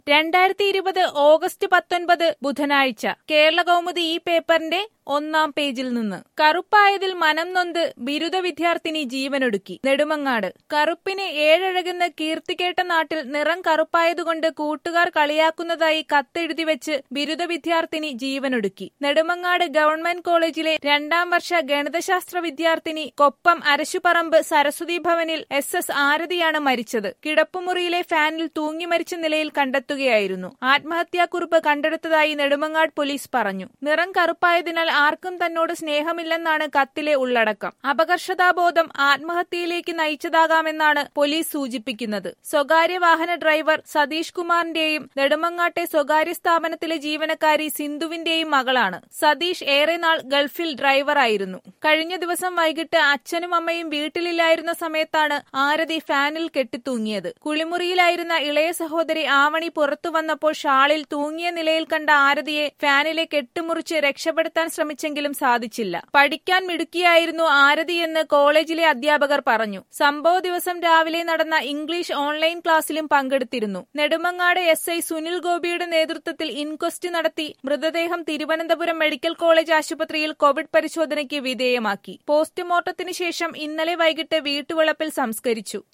രണ്ടായിരത്തി ഇരുപത് ഓഗസ്റ്റ് പത്തൊൻപത് ബുധനാഴ്ച കേരള കൗമുദി ഈ പേപ്പറിന്റെ ഒന്നാം പേജിൽ നിന്ന് കറുപ്പായതിൽ മനം നൊന്ത് ബിരുദ വിദ്യാർത്ഥിനി ജീവനൊടുക്കി നെടുമങ്ങാട് കറുപ്പിന് ഏഴഴകുന്ന കീർത്തികേട്ട നാട്ടിൽ നിറം കറുപ്പായതുകൊണ്ട് കൂട്ടുകാർ കളിയാക്കുന്നതായി കത്തെഴുതി വെച്ച് ബിരുദ വിദ്യാർത്ഥിനി ജീവനൊടുക്കി നെടുമങ്ങാട് ഗവൺമെന്റ് കോളേജിലെ രണ്ടാം വർഷ ഗണിതശാസ്ത്ര വിദ്യാർത്ഥിനി കൊപ്പം അരശുപറമ്പ് സരസ്വതി ഭവനിൽ എസ് എസ് ആരതിയാണ് മരിച്ചത് കിടപ്പുമുറിയിലെ ഫാനിൽ തൂങ്ങി മരിച്ച നിലയിൽ കണ്ടെത്തുകയായിരുന്നു ആത്മഹത്യാക്കുറിപ്പ് കണ്ടെടുത്തതായി നെടുമങ്ങാട് പോലീസ് പറഞ്ഞു നിറം കറുപ്പായതിനാൽ ആർക്കും തന്നോട് സ്നേഹമില്ലെന്നാണ് കത്തിലെ ഉള്ളടക്കം അപകർഷതാബോധം ആത്മഹത്യയിലേക്ക് നയിച്ചതാകാമെന്നാണ് പോലീസ് സൂചിപ്പിക്കുന്നത് സ്വകാര്യ വാഹന ഡ്രൈവർ സതീഷ് കുമാറിന്റെയും നെടുമങ്ങാട്ടെ സ്വകാര്യ സ്ഥാപനത്തിലെ ജീവനക്കാരി സിന്ധുവിന്റെയും മകളാണ് സതീഷ് ഏറെ നാൾ ഗൾഫിൽ ഡ്രൈവറായിരുന്നു കഴിഞ്ഞ ദിവസം വൈകിട്ട് അച്ഛനും അമ്മയും വീട്ടിലില്ലായിരുന്ന സമയത്താണ് ആരതി ഫാനിൽ കെട്ടിത്തൂങ്ങിയത് കുളിമുറിയിലായിരുന്ന ഇളയ സഹോദരി ആവണി പുറത്തു വന്നപ്പോൾ ഷാളിൽ തൂങ്ങിയ നിലയിൽ കണ്ട ആരതിയെ ഫാനിലെ കെട്ടുമുറിച്ച് രക്ഷപ്പെടുത്താൻ ശ്രമിച്ചെങ്കിലും സാധിച്ചില്ല പഠിക്കാൻ മിടുക്കിയായിരുന്നു ആരതിയെന്ന് കോളേജിലെ അധ്യാപകർ പറഞ്ഞു സംഭവ ദിവസം രാവിലെ നടന്ന ഇംഗ്ലീഷ് ഓൺലൈൻ ക്ലാസ്സിലും പങ്കെടുത്തിരുന്നു നെടുമങ്ങാട് എസ് ഐ സുനിൽ ഗോപിയുടെ നേതൃത്വത്തിൽ ഇൻക്വസ്റ്റ് നടത്തി മൃതദേഹം തിരുവനന്തപുരം മെഡിക്കൽ കോളേജ് ആശുപത്രിയിൽ കോവിഡ് പരിശോധനയ്ക്ക് വിധേയമാക്കി പോസ്റ്റ്മോർട്ടത്തിന് ശേഷം ഇന്നലെ വൈകിട്ട് വീട്ടുവളപ്പിൽ സംസ്കരിച്ചു